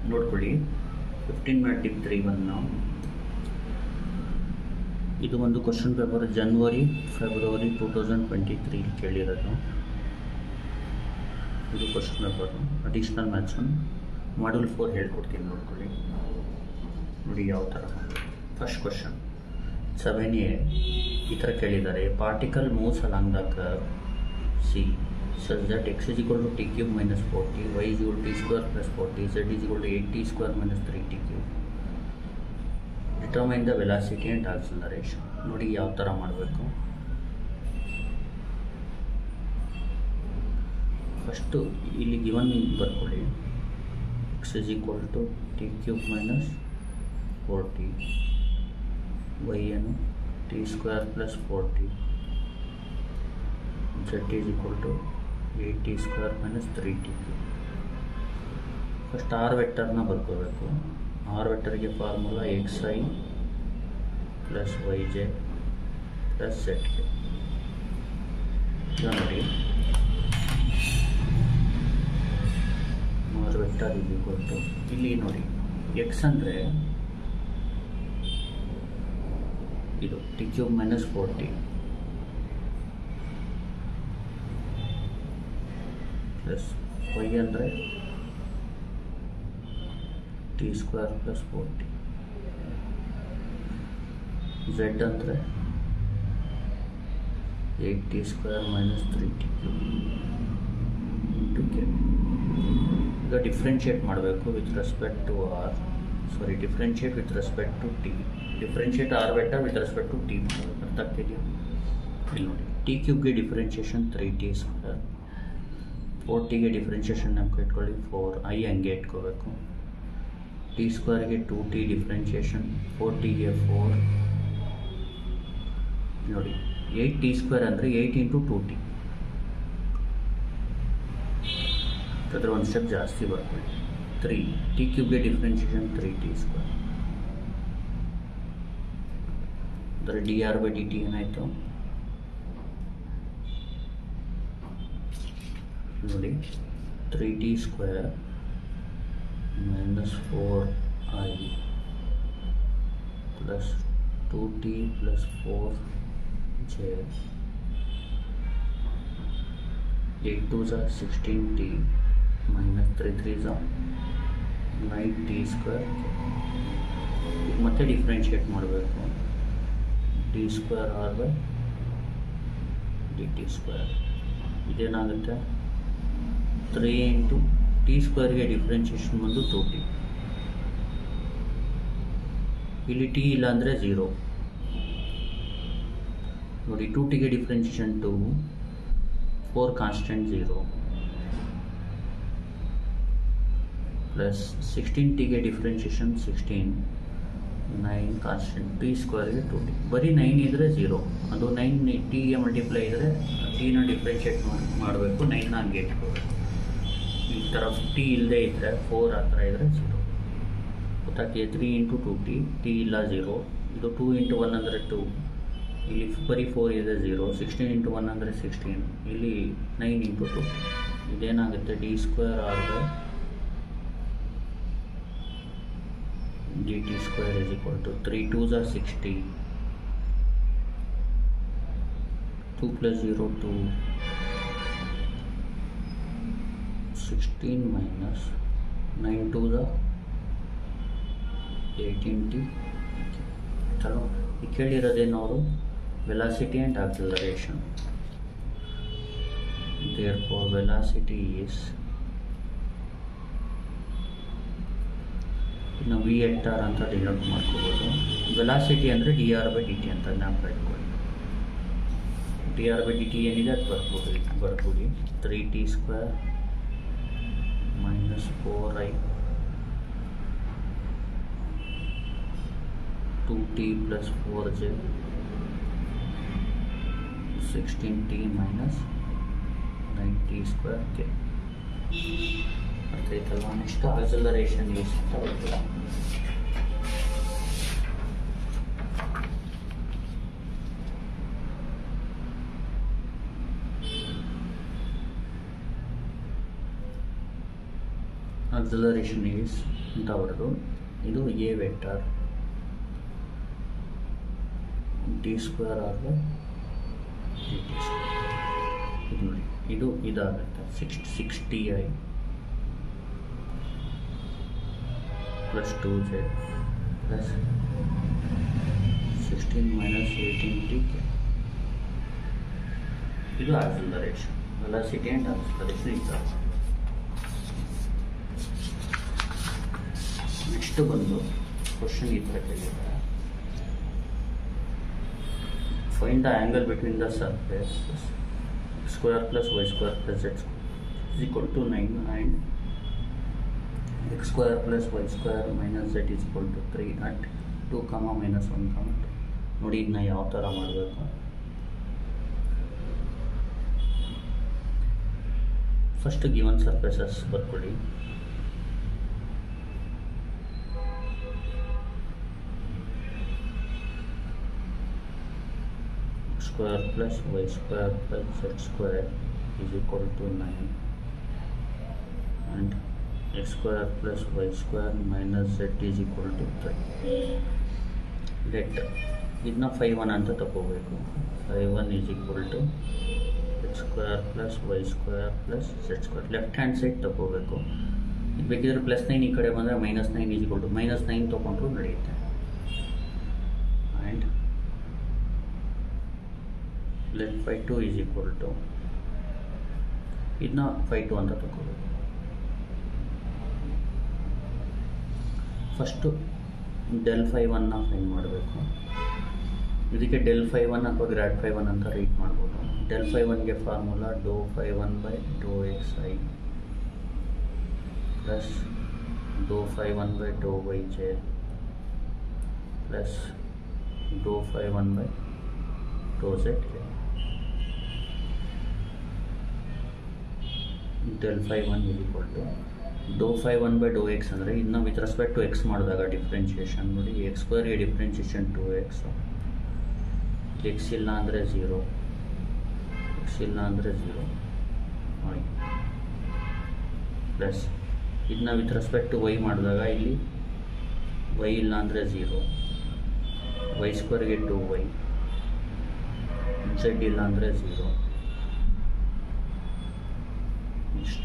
ನೋಡ್ಕೊಳ್ಳಿ fifteen mat dip three one ಇದು ಒಂದು question paper January February two thousand twenty three ಕೇಳಿರೋದು ಇದು question paper additional maths one module four ಹೇಳ್ಕೊಡ್ತೀನಿ ನೋಡ್ಕೊಳ್ಳಿ ನೋಡಿ ಯಾವ ಥರ ಫಸ್ಟ್ ಕ್ವಶನ್ ಸೆವೆನ್ ಎ ಈ ಥರ ಕೇಳಿದ್ದಾರೆ particle moves along the curve such that x is equal to t cube minus 40, y is equal to t square plus 40, z is equal to 8t square minus 3t cube. Determine the velocity and acceleration ನೋಡಿ ಯಾವ ಥರ ಮಾಡಬೇಕು first ಇಲ್ಲಿ given ಬರ್ಕೊಳ್ಳಿ x is equal to t cube minus four t y ಏನು t square plus four t z is equal to 8t square minus three t first r ವೆಕ್ಟರ್ನ ಬರ್ಕೋಬೇಕು r ವೆಕ್ಟರ್ಗೆ formula x I plus y J plus ಝೆಡ್ಗೆ ಈಗ ನೋಡಿ r vector is equal to ಇಲ್ಲಿ ನೋಡಿ x ಅಂದರೆ ಇದು t cube minus forty plus y ಅಂದರೆ t square plus four t z ಅಂದರೆ eight t square minus three t into k ಈಗ ಡಿಫ್ರೆನ್ಷಿಯೇಟ್ ಮಾಡಬೇಕು with respect to r sorry differentiate with respect to t differentiate r vector with respect to t ಅರ್ಥ ಆಗ್ತಿದೆಯಾ ಇಲ್ಲಿ ನೋಡಿ t ಕ್ಯೂಬ್ಗೆ differentiation three t square four ಟಿಗೆ differentiation ನಮ್ಗೆ ಇಟ್ಕೊಳ್ಳಿ ಫೋರ್ ಐ ಹಂಗೆ ಇಟ್ಕೋಬೇಕು ಟಿ ಸ್ಕ್ವೇರ್ಗೆ ಟು ಟಿ ಡಿಫ್ರೆನ್ಷಿಯೇಷನ್ ಫೋರ್ ಟಿಗೆ ಫೋರ್ ನೋಡಿ ಏಯ್ಟ್ ಟಿ ಸ್ಕ್ವೇರ್ ಅಂದರೆ ಏಯ್ಟ್ ಇಂಟು ಟು ಟಿ ಅದರ ಒಂದು ಸ್ಟೆಪ್ ಜಾಸ್ತಿ ಬರ್ಕೊಳ್ಳಿ ತ್ರೀ ಟಿ ಕ್ಯೂಬ್ಗೆ ಡಿಫ್ರೆನ್ಷಿಯೇಷನ್ ತ್ರೀ ಟಿ ಸ್ಕ್ವೇರ್ ಅಂದರೆ d r by d t ಏನಾಯಿತು ನೋಡಿ three t square minus four i plus two t plus four j eight two ಝಾ sixteen t minus three three ಝಾ nine t square ಈಗ ಮತ್ತೆ differentiate ಮಾಡಬೇಕು d square r by d t square ಇದೇನಾಗುತ್ತೆ three into t ಸ್ಕ್ವೇರ್ಗೆ differentiation ಬಂದು two t ಇಲ್ಲಿ t ಇಲ್ಲ ಅಂದರೆ ಝೀರೋ ನೋಡಿ ಟು ಟಿಗೆ differentiation two four constant zero plus sixteen ಟಿಗೆ differentiation sixteen nine constant t ಸ್ಕ್ವೇರ್ಗೆ ಟು ಟಿ ಬರೀ ನೈನ್ ಇದ್ದರೆ ಝೀರೋ ಅದು ನೈನ್ ಟಿಗೆ ಮಲ್ಟಿಪ್ಲೈ ಇದ್ದರೆ ಟಿನ ಡಿಫ್ರೆನ್ಷಿಯೇಟ್ ಮಾಡಬೇಕು ನೈನ್ನ ಹಂಗೆ ಇಟ್ಕೋಬೇಕು ಈ ಥರ ಟಿ ಇಲ್ಲದೆ ಇದ್ದರೆ ಫೋರ್ ಆ ಥರ ಇದ್ದರೆ ಝೀರೋ ಗೊತ್ತಾಗ್ತಿದೆ three into two t t ಇಲ್ಲ ಝೀರೋ ಇದು ಟೂ ಇಂಟು ಒನ್ ಅಂದರೆ ಟೂ ಇಲ್ಲಿ ಬರೀ ಫೋರ್ ಇದೆ ಝೀರೋ ಸಿಕ್ಸ್ಟೀನ್ ಇಂಟು ಒನ್ ಅಂದರೆ ಸಿಕ್ಸ್ಟೀನ್ ಇಲ್ಲಿ ನೈನ್ ಇಂಟು ಟು ಇದೇನಾಗುತ್ತೆ d square r by d t square is equal to three two ಝಾ sixty two plus zero two sixteen minus nine two the eighteen t ಚಲೋ ಈಗ ಕೇಳಿರೋದೇನು ಅವರು velocity and acceleration therefore velocity is ಇನ್ನು V ಎಕ್ಟಾರ್ ಅಂತ denote ಮಾಡ್ಕೋಬೋದು velocity ಅಂದರೆ d r by d t ಅಂತ ಜ್ಞಾಪಕ ಇಟ್ಕೊಳ್ಳಿ d r by d t ಏನಿದೆ ಅದು ಬರ್ಬೋದು ಬರ್ಬೋದು three t square minus 4i 2t plus 4j 16t minus 9t square k ಅರ್ಥ ಆಯ್ತಲ್ವಾ ನೆಕ್ಸ್ಟ್ ಆಕ್ಸಲರೇಷನ್ ಯೂಸ್ ಅಂತ ಬರ್ತದೆ ಆಕ್ಸಲರೇಷನ್ ಈಸ್ ಅಂತ ಬರೋದು ಇದು a vector t square r by d t square ಇದು ನೋಡಿ ಇದು ಇದಾಗುತ್ತೆ six six t i plus two z plus sixteen minus eighteen t k ಇದು ಆಕ್ಸಲರೇಷನ್ ವೆಲಾಸಿಟಿ ಆ್ಯಂಡ್ ಆಕ್ಸಲರೇಷನ್ ಇದ್ದಾರೆ ನೆಕ್ಸ್ಟ್ ಬಂದು ಕ್ವಶನ್ ಈ ಥರ ಕೇಳಿದ್ದಾರೆ find the angle between the surface square plus y square plus z is equal to nine and x square plus y square minus z is equal to three at two comma minus one comma two ನೋಡಿ ಇದನ್ನ ಯಾವ ಥರ ಮಾಡಬೇಕು first given surfaces ಬರ್ಕೊಳ್ಳಿ square plus y square plus z square is equal to 9 and x square plus y square minus z is equal to 3 let ಇದನ್ನ phi one ಅಂತ ತಗೋಬೇಕು phi one is equal to x square plus y square plus z square left hand side ತಗೋಬೇಕು ಇದು ಬೇಕಿದ್ರೆ plus nine ಈ ಕಡೆ ಬಂದರೆ minus nine is equal to minus nine ತೊಗೊಂಡ್ರು ನಡೆಯುತ್ತೆ and let phi two is equal to ಇದನ್ನ phi two ಅಂತ ತಗೋಬೇಕು ಫಸ್ಟು ಡೆಲ್ ಫೈ ಒನ್ನ ಫೈನ್ ಮಾಡಬೇಕು ಇದಕ್ಕೆ ಡೆಲ್ ಫೈ ಒನ್ ಅಥವಾ ಗ್ರಾಡ್ ಫೈ ಒನ್ ಅಂತ ರೀಟ್ ಮಾಡ್ಬೋದು ಡೆಲ್ ಫೈ ಒನ್ಗೆ ಫಾರ್ಮುಲಾ ಡೋ phi one by Dow x I plus Dow phi one by Dow y J plus Dow phi one by Dow z k del phi one is equal to ಡೋ phi one by Dow x ಅಂದರೆ ಇನ್ನು with respect to x ಮಾಡಿದಾಗ differentiation ನೋಡಿ x ಸ್ಕ್ವೇರ್ಗೆ differentiation two x x ಇಲ್ಲ ಅಂದರೆ zero X ಇಲ್ಲ ಅಂದರೆ ಝೀರೋ ನೋಡಿ ಪ್ಲಸ್ ಇದನ್ನ ವಿತ್ ರೆಸ್ಪೆಕ್ಟ್ ಟು ವೈ ಮಾಡಿದಾಗ ಇಲ್ಲಿ ವೈ ಇಲ್ಲ ಅಂದರೆ ಝೀರೋ ವೈ ಸ್ಕ್ವೇರ್ಗೆ ಟು ವೈ ಝೆಡ್ ಇಲ್ಲ ಅಂದರೆ ಝೀರೋ ಇಷ್ಟು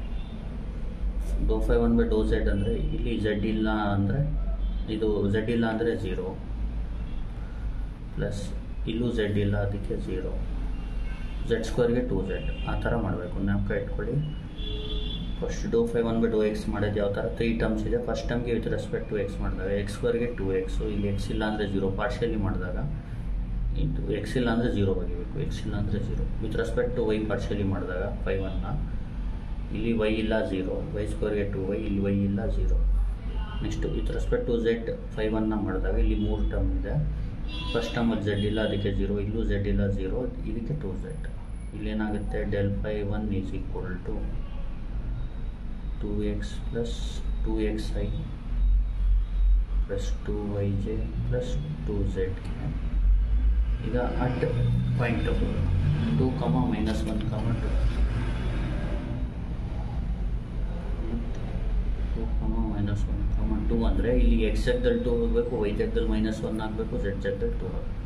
ಡೋ phi one by Dow z ಅಂದರೆ ಇಲ್ಲಿ ಝೆಡ್ ಇಲ್ಲ ಅಂದರೆ ಇದು ಝೆಡ್ ಇಲ್ಲ ಅಂದರೆ ಝೀರೋ ಪ್ಲಸ್ ಇಲ್ಲೂ ಝೆಡ್ ಇಲ್ಲ ಅದಕ್ಕೆ ಝೀರೋ ಝೆಡ್ ಸ್ಕ್ವೇರ್ಗೆ ಟೂ ಝೆಡ್ ಆ ಥರ ಮಾಡಬೇಕು ಜ್ಞಾಪಕ ಇಟ್ಕೊಳ್ಳಿ ಫಸ್ಟ್ ಡೋ phi one by Dow x ಮಾಡೋದು ಯಾವ ಥರ ತ್ರೀ ಟರ್ಮ್ಸ್ ಇದೆ ಫಸ್ಟ್ ಟರ್ಮ್ಗೆ ವಿತ್ ರೆಸ್ಪೆಕ್ಟ್ ಟು ಎಕ್ಸ್ ಮಾಡಿದಾಗ ಎಕ್ಸ್ ಸ್ಕ್ವೇರ್ಗೆ ಟು ಎಕ್ಸು ಇಲ್ಲಿ ಎಕ್ಸ್ ಇಲ್ಲ ಅಂದರೆ ಜೀರೋ ಪಾರ್ಷಿಯಲಿ ಮಾಡಿದಾಗ ಇದು ಎಕ್ಸ್ ಇಲ್ಲ ಅಂದರೆ ಜೀರೋ ಬಗಿಬೇಕು ಎಕ್ಸ್ ಇಲ್ಲ ಅಂದರೆ zero with respect to y partially ಮಾಡಿದಾಗ ಫೈ ಒನ್ನ ಇಲ್ಲಿ ವೈ ಇಲ್ಲ ಝೀರೋ ವೈ ಸ್ಕ್ವೇರ್ಗೆ ಟು ವೈ ಇಲ್ಲಿ ವೈ ಇಲ್ಲ zero next with respect to z phi ಒನ್ನ ಮಾಡಿದಾಗ ಇಲ್ಲಿ ಮೂರು ಟರ್ಮ್ ಇದೆ ಫಸ್ಟ್ ಟರ್ಮಲ್ಲಿ ಝೆಡ್ ಇಲ್ಲ ಅದಕ್ಕೆ ಝೀರೋ ಇಲ್ಲೂ ಝೆಡ್ ಇಲ್ಲ ಝೀರೋ ಇದಕ್ಕೆ ಟು ಝೆಡ್ ಇಲ್ಲೇನಾಗುತ್ತೆ del phi one is equal to two X plus two X I plus two Y J plus two Z ಈಗ at point two comma minus one comma two two comma minus one comma two ಅಂದರೆ ಇಲ್ಲಿ X ಜಗ್ದಲ್ಲಿ two ಹೋಗಬೇಕು Y ಜಗ್ದಲ್ಲಿ minus one ಆಗಬೇಕು Z ಜಗ್ದಲ್ಲಿ two ಆಗಬೇಕು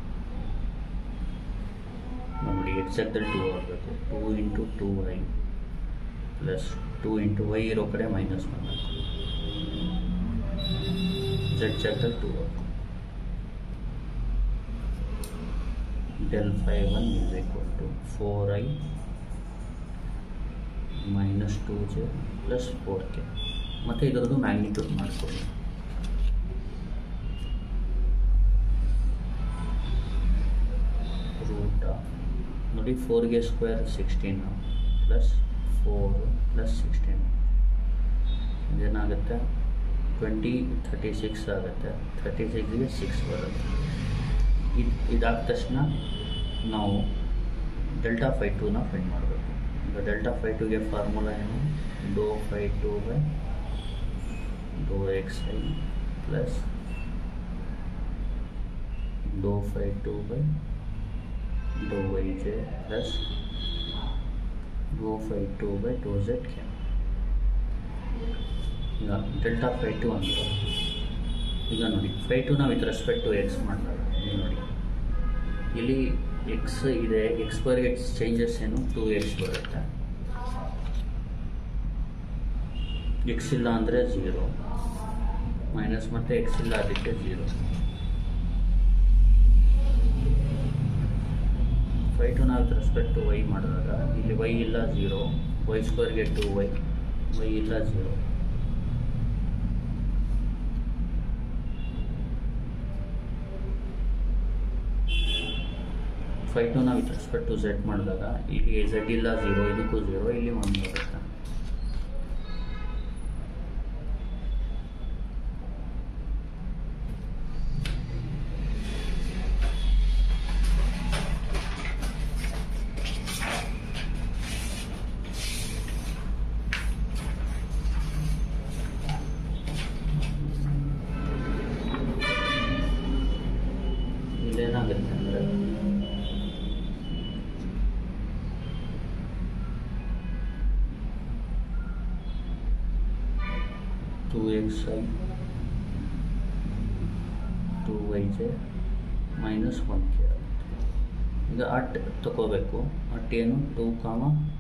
ನೋಡಿ ಎಕ್ಸ್ ಜಗ್ದಲ್ಲಿ ಟು ಆಗಬೇಕು two into two Y plus two into Y ಇರೋ ಕಡೆ ಮೈನಸ್ ಒನ್ ಹಾಕು ಝೆಡ್ ಜಗ್ದಲ್ಲಿ ಟು ಹಾಕು del phi 1 is equal to 4i minus 2j plus 4k ಮತ್ತು ಇದರದ್ದು ಮ್ಯಾಗ್ನಿಟ್ಯೂಡ್ ಮಾಡಿಕೊಳ್ಳಿ ರೂಟ್ ನೋಡಿ ಫೋರ್ಗೆ square sixteen plus four plus sixteen ಇದೇನಾಗುತ್ತೆ ಟ್ವೆಂಟಿ ಥರ್ಟಿ ಸಿಕ್ಸ್ ಆಗುತ್ತೆ ಥರ್ಟಿ ಸಿಕ್ಸ್ಗೆ ಸಿಕ್ಸ್ ಬರುತ್ತೆ ಇದು ಇದಾದ ತಕ್ಷಣ ನಾವು ಡೆಲ್ಟಾ ಫೈ ಟೂನ ಫೈಂಡ್ ಮಾಡಬೇಕು ಈಗ ಡೆಲ್ಟಾ ಫೈ ಟೂಗೆ ಫಾರ್ಮುಲಾ ಏನು do phi two by Dow x I plus Dow phi two by Dow y J plus Dow phi two by Dow z k ಈಗ ಡೆಲ್ಟಾ ಫೈ ಟು ಅಂತ ಈಗ ನೋಡಿ phi two ನಾವು with respect to x ಮಾಡಿದಾಗ ಈಗ ನೋಡಿ ಇಲ್ಲಿ x ಇದೆ ಎಕ್ಸ್ ಪರ್ ಎಕ್ಸ್ ಚೇಂಜಸ್ ಏನು ಟು ಎಕ್ಸ್ ಬರುತ್ತೆ ಎಕ್ಸ್ ಇಲ್ಲ ಅಂದರೆ ಝೀರೋ ಮೈನಸ್ ಮತ್ತು ಎಕ್ಸ್ ಇಲ್ಲ ಅದಕ್ಕೆ ಝೀರೋ ಫೈ ಟು ನಾವು ರೆಸ್ಪೆಕ್ಟ್ ಟು ವೈ ಮಾಡಿದಾಗ ಇಲ್ಲಿ ವೈ ಇಲ್ಲ ಝೀರೋ ವೈ ಸ್ಕ್ವೇರ್ಗೆ ಟು ವೈ ವೈ ಇಲ್ಲ ಝೀರೋ ಫೈ ಟು ನಾವು ವಿತ್ ರೆಸ್ಪೆಕ್ಟ್ ಟು ಝೆಡ್ ಮಾಡಿದಾಗ ಇಲ್ಲಿ ಝೆಡ್ ಇಲ್ಲ ಝೀರೋ ಇದಕ್ಕೂ ಝೀರೋ ಇಲ್ಲಿ ಒನ್ ಬರುತ್ತೆ ಇಲ್ಲೇನಾಗುತ್ತೆ ಅಂದರೆ two x i two y j minus one k ಈಗ ಅಟ್ ತಗೋಬೇಕು ಅಟ್ ಏನು two comma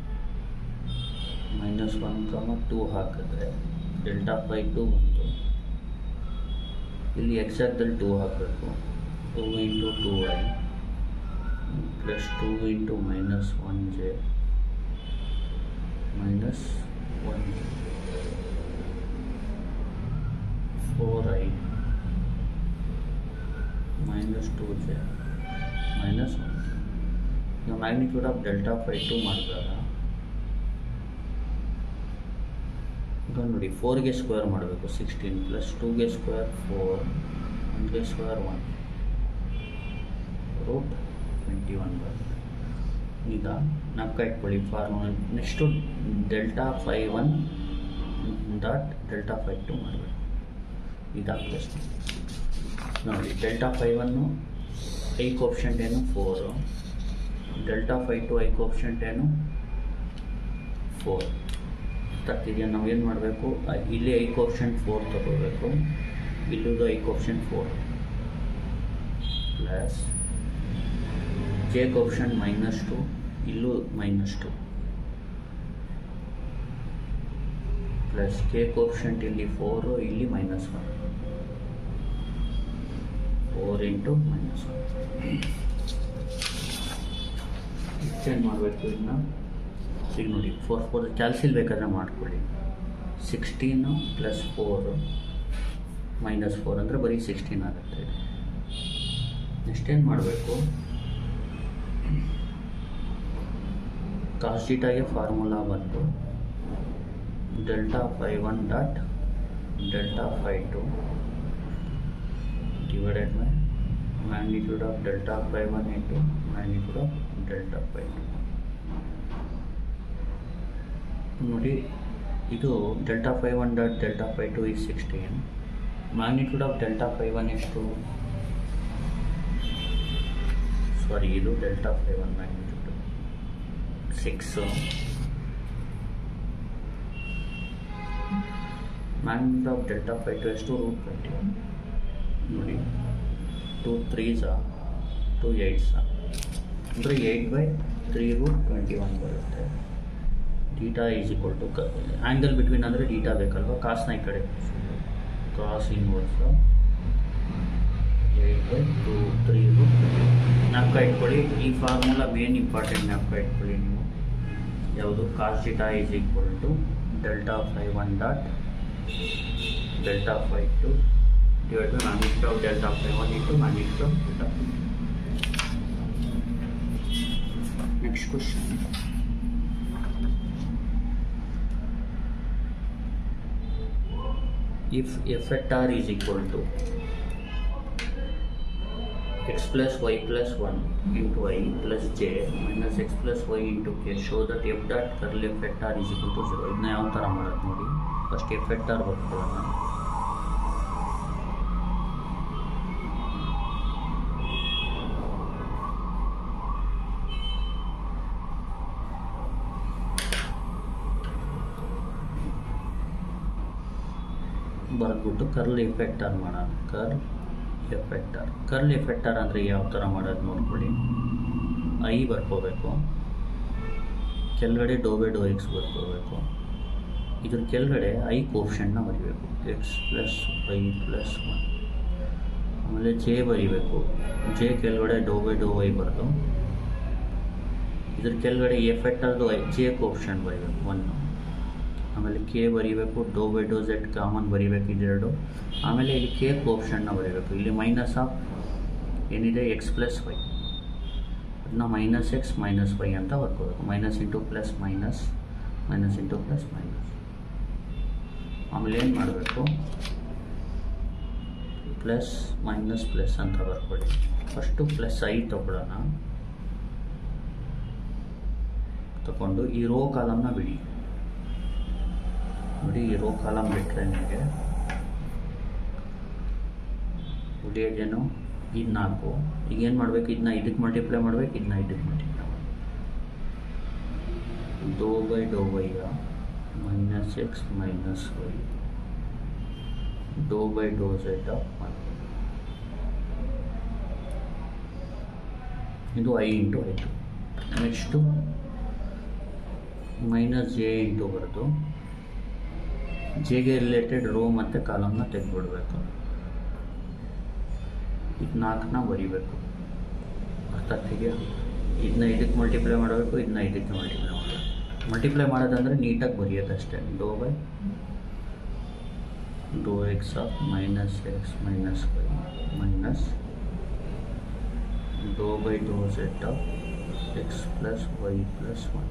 minus one comma two ಹಾಕಿದ್ರೆ ಡೆಲ್ಟಾ ಫೈ ಟು ಬಂತು ಇಲ್ಲಿ ಎಕ್ಸಾಕ್ಟಲ್ಲಿ ಟೂ ಹಾಕಬೇಕು two into two i plus two into minus one j minus one four i minus two j minus one ಈಗ magnitude of delta phi two ಮಾಡಿದಾಗ ಈಗ ನೋಡಿ ಫೋರ್ಗೆ square ಮಾಡಬೇಕು ಸಿಕ್ಸ್ಟೀನ್ ಪ್ಲಸ್ ಟೂಗೆ square four ಒನ್ಗೆ square one root twenty one ಬರುತ್ತೆ ಈಗ ನಾಲ್ಕು ಇಟ್ಕೊಳ್ಳಿ formula next delta phi one dot delta phi two ಮಾಡಬೇಕು ಇದಾಗ ಪ್ರಶ್ನೆ ನೋಡಿ delta phi one i coefficient ಏನು four delta phi two i coefficient ಏನು ಫೋರ್ ತರ್ತಿದೆಯಾ ನಾವು ಏನು ಮಾಡಬೇಕು ಇಲ್ಲಿ ಐ ಕೋಪ್ಷಂಟ್ ಫೋರ್ ತಗೋಬೇಕು ಇಲ್ಲೂದು i coefficient four plus j coefficient minus two ಇಲ್ಲೂ minus two plus k coefficient ಇಲ್ಲಿ ಫೋರು ಇಲ್ಲಿ minus one four into minus one exchange ಮಾಡಬೇಕು ಇದನ್ನ ಈಗ ನೋಡಿ ಫೋರ್ ಫೋರ್ ಕ್ಯಾಲ್ಸಿಲ್ ಬೇಕಾದ್ರೆ ಮಾಡ್ಕೊಳ್ಳಿ sixteen plus four minus four ಅಂದರೆ ಬರೀ ಸಿಕ್ಸ್ಟೀನ್ ಆಗುತ್ತೆ ನೆಕ್ಸ್ಟ್ ಏನು ಮಾಡಬೇಕು ಕಾಸ್ಟಿಟಾಗೆ ಫಾರ್ಮುಲಾ ಬಂದು delta phi one dot delta phi two divided by magnitude of delta phi 1 into magnitude of delta phi 2 ನೋಡಿ ಇದು delta phi one dot delta phi two is sixteen magnitude of delta phi one ಎಷ್ಟು ಸಾರಿ ಇದು delta phi one magnitude six magnitude of delta phi two ಎಷ್ಟು root twenty one ನೋಡಿ two ತ್ರೀಸಾ two ಏಯ್ಟ್ಸಾ ಅಂದರೆ eight by three root twenty one ಬರುತ್ತೆ theta is equal to ಕ ಆ್ಯಂಗಲ್ ಬಿಟ್ವೀನ್ ಅಂದರೆ ಡೀಟಾ ಬೇಕಲ್ವ ಕಾಸ್ನ ಈ ಕಡೆ cos inverse eight by two three root ಜ್ಞಾಪಕ ಇಟ್ಕೊಳ್ಳಿ ಈ ಫಾರ್ಮುಲಾ ಮೇನ್ ಇಂಪಾರ್ಟೆಂಟ್ ಜ್ಞಾಪಕ ಇಟ್ಕೊಳ್ಳಿ ನೀವು ಯಾವುದು cos theta is equal to delta phi one dot delta phi two divided by magnitude of delta phi 1 into magnitude of delta phi. Next question. If f at r is equal to x plus y plus 1 into i plus j minus x plus y into k show that f dot curl f at r is equal to 0 ಇದನ್ನ ಯಾವ ಥರ ಮಾಡೋದು ನೋಡಿ first f at r ಬರ್ಕೊಳ್ಳೋಣ ಬರೆದ್ಬಿಟ್ಟು curl f vector ಮಾಡೋಣ curl ಎಫೆಕ್ಟರ್ curl ಎಫೆಕ್ಟರ್ ಅಂದರೆ ಯಾವ ಥರ ಮಾಡೋದು ನೋಡ್ಕೊಳ್ಳಿ ಐ ಬರ್ಕೋಬೇಕು ಕೆಳಗಡೆ ಡೋ ಬೈ ಡೋ ಎಕ್ಸ್ ಬರ್ಕೋಬೇಕು ಇದ್ರ ಕೆಳಗಡೆ ಐ ಕೋಪ್ಷನ್ನ ಬರಿಬೇಕು x plus y plus one ಆಮೇಲೆ ಜೆ ಬರಿಬೇಕು ಜೆ ಕೆಳಗಡೆ ಡೋ ಬೈ ಡೋ ವೈ ಬರೆದು ಇದ್ರ ಕೆಳಗಡೆ ಎಫೆಕ್ಟರ್ದು ಐ ಜೆ ಕೋಪ್ಷನ್ ಬರಿಬೇಕು ಒನ್ನು ಆಮೇಲೆ ಕೆ ಬರಿಬೇಕು do by Dow z common ಬರಿಬೇಕು ಇದೆರಡು ಆಮೇಲೆ ಇಲ್ಲಿ ಕೆ ಕೋಪ್ಷನ್ನ ಬರಿಬೇಕು ಇಲ್ಲಿ ಮೈನಸ್ ಆಫ್ ಏನಿದೆ ಎಕ್ಸ್ ಪ್ಲಸ್ ವೈ ಅದನ್ನ ಮೈನಸ್ ಎಕ್ಸ್ ಮೈನಸ್ ವೈ ಅಂತ ಬರ್ಕೋಬೇಕು minus into plus minus minus into plus minus ಆಮೇಲೆ ಏನು ಮಾಡಬೇಕು ಪ್ಲಸ್ ಮೈನಸ್ ಪ್ಲಸ್ ಅಂತ ಬರ್ಕೊಳ್ಳಿ ಫಸ್ಟು ಪ್ಲಸ್ ಐ ತಗೊಳ್ಳೋಣ ತಗೊಂಡು ಈ ರೋ ಕಾಲಮ್ನ ಬಿಡಿ ನೋಡಿ ಈ ರೋ ಕಾಲಮ್ ಬಿಟ್ಟರೆ ನಿಮಗೆ ಉಳಿಯೋದೇನು ಇದು ನಾಲ್ಕು ಈಗ ಏನು ಮಾಡಬೇಕು ಇದನ್ನ ಇದಕ್ಕೆ ಮಲ್ಟಿಪ್ಲೈ ಮಾಡ್ಬೇಕು ಇದನ್ನ ಇದಕ್ಕೆ ಮಲ್ಟಿಪ್ಲೈ ಮಾಡಬೇಕು ಡೋ ಬೈ ಡೋ ವೈಯ minus x minus y do by Dow z of one ಇದು ಐ ಇಂಟು ಆಯಿತು ನೆಕ್ಸ್ಟು ಮೈನಸ್ ಜೆ ಇಂಟು ಬರೆದು ಜೆಗೆ ರಿಲೇಟೆಡ್ ರೋ ಮತ್ತು ಕಾಲಮ್ನ ತೆಗೆದ್ಬಿಡ್ಬೇಕು ಇದು ನಾಲ್ಕನ್ನ ಬರಿಬೇಕು ಅರ್ಥ ಆಗ್ತಿದೆಯಾ ಇದನ್ನ ಇದಕ್ಕೆ ಮಲ್ಟಿಪ್ಲೈ ಮಾಡಬೇಕು ಇದನ್ನ ಇದಕ್ಕೆ ಮಲ್ಟಿಪ್ಲೈ ಮಾಡಬೇಕು ಮಲ್ಟಿಪ್ಲೈ ಮಾಡೋದಂದರೆ ನೀಟಾಗಿ ಬರೆಯೋದಷ್ಟೇ do by Dow x of minus x minus y minus do by Dow z of x plus y plus one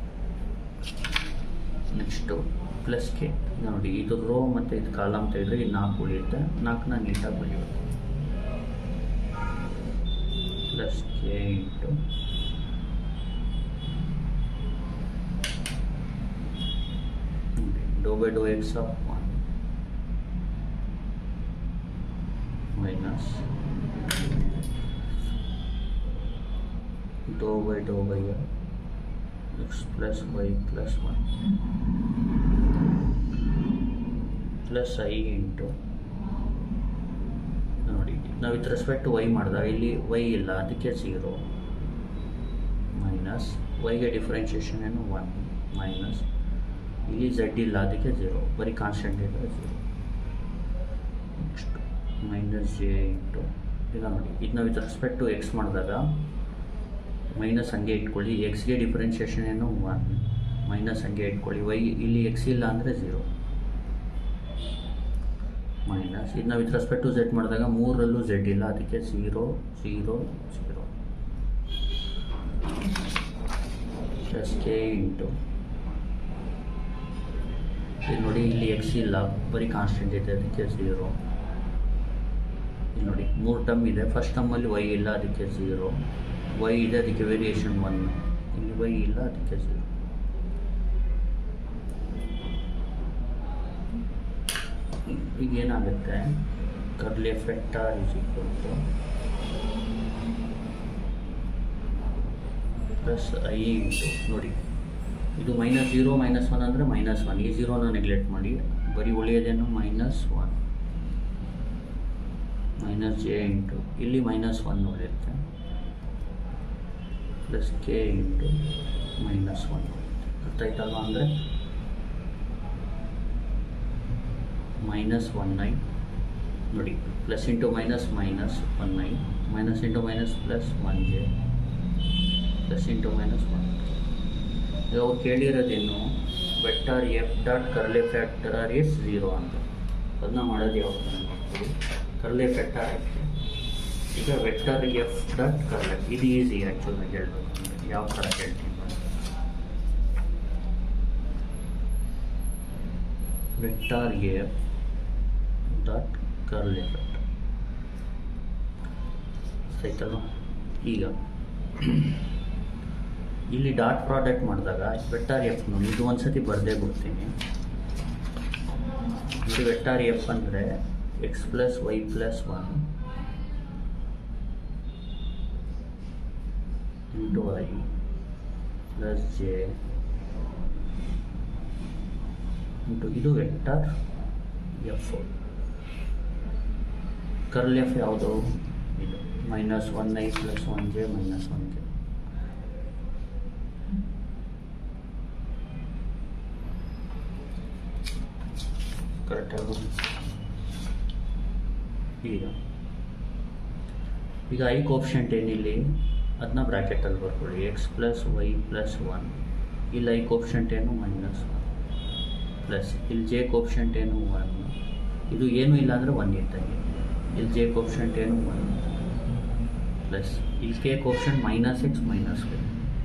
next plus k ನೋಡಿ ಇದು ರೋ ಮತ್ತು ಇದು ಕಾಲಮ್ ತೆಗೆದ್ರೆ ಇದು ನಾಲ್ಕು ಉಳಿಯುತ್ತೆ ನಾಲ್ಕನ್ನ ನೀಟಾಗಿ ಬರೆಯಬೇಕು plus k into do by Dow x of one minus do by do by x plus y plus one plus i into ನೋಡಿ ನಾವು ವಿತ್ ರೆಸ್ಪೆಕ್ಟ್ ಟು ವೈ ಮಾಡಿದಾಗ ಇಲ್ಲಿ ವೈ ಇಲ್ಲ ಅದಕ್ಕೆ ಝೀರೋ ಮೈನಸ್ ವೈಗೆ ಡಿಫ್ರೆನ್ಷಿಯೇಷನ್ ಏನು ಒನ್ ಮೈನಸ್ ಇಲ್ಲಿ z ಇಲ್ಲ ಅದಕ್ಕೆ ಝೀರೋ ಬರೀ ಕಾನ್ಸ್ಟೆಂಟ್ ಇದ್ದರೆ zero next minus j into ಈಗ ನೋಡಿ ಇದನ್ನ ವಿತ್ ರೆಸ್ಪೆಕ್ಟ್ ಟು ಎಕ್ಸ್ ಮಾಡಿದಾಗ ಮೈನಸ್ ಹಂಗೆ ಇಟ್ಕೊಳ್ಳಿ ಎಕ್ಸ್ಗೆ ಡಿಫ್ರೆನ್ಷಿಯೇಷನ್ ಏನು ಒನ್ ಮೈನಸ್ ಹಂಗೆ ಇಟ್ಕೊಳ್ಳಿ ವೈ ಇಲ್ಲಿ ಎಕ್ಸ್ ಇಲ್ಲ ಅಂದರೆ ಝೀರೋ ಮೈನಸ್ ಇದನ್ನ ವಿತ್ ರೆಸ್ಪೆಕ್ಟ್ ಟು ಝೆಡ್ ಮಾಡಿದಾಗ ಮೂರರಲ್ಲೂ ಝೆಡ್ ಇಲ್ಲ ಅದಕ್ಕೆ zero zero zero plus k into ಇಲ್ಲಿ ನೋಡಿ ಇಲ್ಲಿ ಎಕ್ಸ್ ಇಲ್ಲ ಬರೀ ಕಾನ್ಸ್ಟೆಂಟ್ ಇದೆ ಅದಕ್ಕೆ ಝೀರೋ ಇಲ್ಲಿ ನೋಡಿ ಮೂರು ಟರ್ಮ್ ಇದೆ ಫಸ್ಟ್ ಟರ್ಮಲ್ಲಿ ವೈ ಇಲ್ಲ ಅದಕ್ಕೆ ಝೀರೋ ವೈ ಇದೆ ಅದಕ್ಕೆ ವೇರಿಯೇಷನ್ ಒನ್ ಇಲ್ಲಿ ವೈ ಇಲ್ಲ ಅದಕ್ಕೆ ಝೀರೋ ಈಗ ಏನಾಗುತ್ತೆ curl f vector is equal to plus i into ನೋಡಿ ಇದು ಮೈನಸ್ ಜೀರೋ ಮೈನಸ್ ಒನ್ ಅಂದರೆ ಮೈನಸ್ ಒನ್ ಈ ಜೀರೋನ ನೆಗ್ಲೆಕ್ಟ್ ಮಾಡಿ ಬರೀ ಉಳಿಯೋದೇನು minus one minus j into ಇಲ್ಲಿ ಮೈನಸ್ ಒನ್ ಉಳಿಯುತ್ತೆ plus k into minus one ಅರ್ಥ ಆಯ್ತಲ್ವ ಅಂದರೆ ಮೈನಸ್ ಒನ್ ನೈನ್ ನೋಡಿ plus into minus minus one nine minus into minus plus one j plus into minus one ಈಗ ಅವ್ರು ಕೇಳಿರೋದೇನು vector f dot ಕರ್ಲೆ f vector is zero ಅಂತ ಅದನ್ನ ಮಾಡೋದು ಯಾವ ಥರ ಮಾಡ್ತೀವಿ ಕರ್ಲೆ ಫ್ಯಾಕ್ಟರ್ ಆಯ್ತು ಈಗ ವೆಕ್ಟರ್ ಎಫ್ ಡಾಟ್ ಕರ್ಲೆ ಇದು ಈಸಿ ಆ್ಯಕ್ಚುಲಾಗಿ ಹೇಳ್ಬೇಕು ಅಂದರೆ ಯಾವ ಥರ ಹೇಳ್ತೀನಿ ನೋಡಿ. Vector f dot curl f vector ಆಯ್ತಲ್ವ ಈಗ ಇಲ್ಲಿ ಡಾಟ್ ಪ್ರಾಡಕ್ಟ್ ಮಾಡಿದಾಗ ವೆಕ್ಟಾರ್ ಎಫ್ ನೋಡಿ ಇದು ಒಂದ್ಸತಿ ಬರದೇ ಬಿಡ್ತೀನಿ ಇದು ವೆಕ್ಟಾರ್ ಎಫ್ ಅಂದರೆ x plus y plus one into i plus j into ಇದು ವೆಕ್ಟರ್ ಎಫ್ ಕರ್ಲ್ ಎಫ್ ಯಾವುದು ಇದು minus one i plus one j minus one k correct ಆಗೋದು ಈಗ ಈಗ ಐ ಕೋಪ್ಷಂಟ್ ಏನಿಲ್ಲಿ ಅದನ್ನ ಬ್ರ್ಯಾಕೆಟಲ್ಲಿ ಬರ್ಕೊಳ್ಳಿ x plus y plus one ಇಲ್ಲಿ ಐ ಕೋಪ್ಷಂಟ್ ಏನು ಮೈನಸ್ ಒನ್ ಪ್ಲಸ್ ಇಲ್ಲಿ ಜೆ ಕೋಪ್ಷಂಟ್ ಏನು ಒನ್ ಇದು ಏನೂ ಇಲ್ಲ ಅಂದರೆ ಒನ್ ಇದ್ದಂಗೆ ಇಲ್ಲಿ ಜೆ ಕೋಪ್ಷಂಟ್ ಏನು ಒನ್ ಪ್ಲಸ್ ಇಲ್ಲಿ k coefficient minus x minus y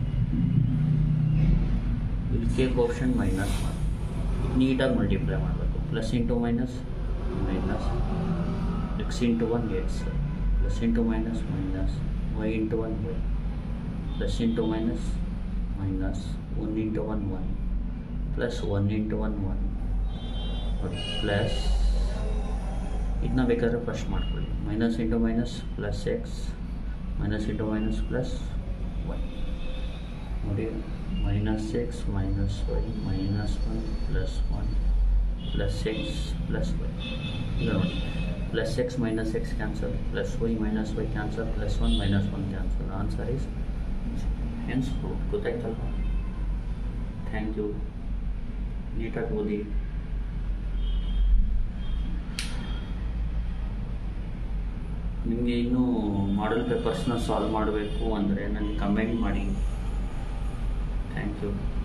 ಇಲ್ಲಿ ಕೆ ಕೋಪ್ಷಂಟ್ ಮೈನಸ್ ಒನ್ ನೀಟಾಗಿ ಮಲ್ಟಿಪ್ಲೈ ಮಾಡಬೇಕು plus into minus minus x into one x plus into minus minus y into one y plus into minus minus one into one one plus one into one one ನೋಡಿ plus ಇದನ್ನ ಬೇಕಾದ್ರೆ first ಮಾಡ್ಕೊಳ್ಳಿ minus into minus plus x minus into minus plus y ನೋಡಿ minus x minus y minus one plus one plus x plus y ಈಗ ನೋಡಿ plus x minus x cancel plus y minus y cancel plus one minus one cancel answer is hence ಗೊತ್ತಾಯ್ತಲ್ಲ thank you ನೀಟಾಗಿ ಓದಿ ನಿಮಗೆ ಇನ್ನೂ ಮಾಡಲ್ ಪೇಪರ್ಸ್ನ solve ಮಾಡಬೇಕು ಅಂದರೆ ನನಗೆ ಕಮೆಂಟ್ ಮಾಡಿ ಥ್ಯಾಂಕ್ ಯು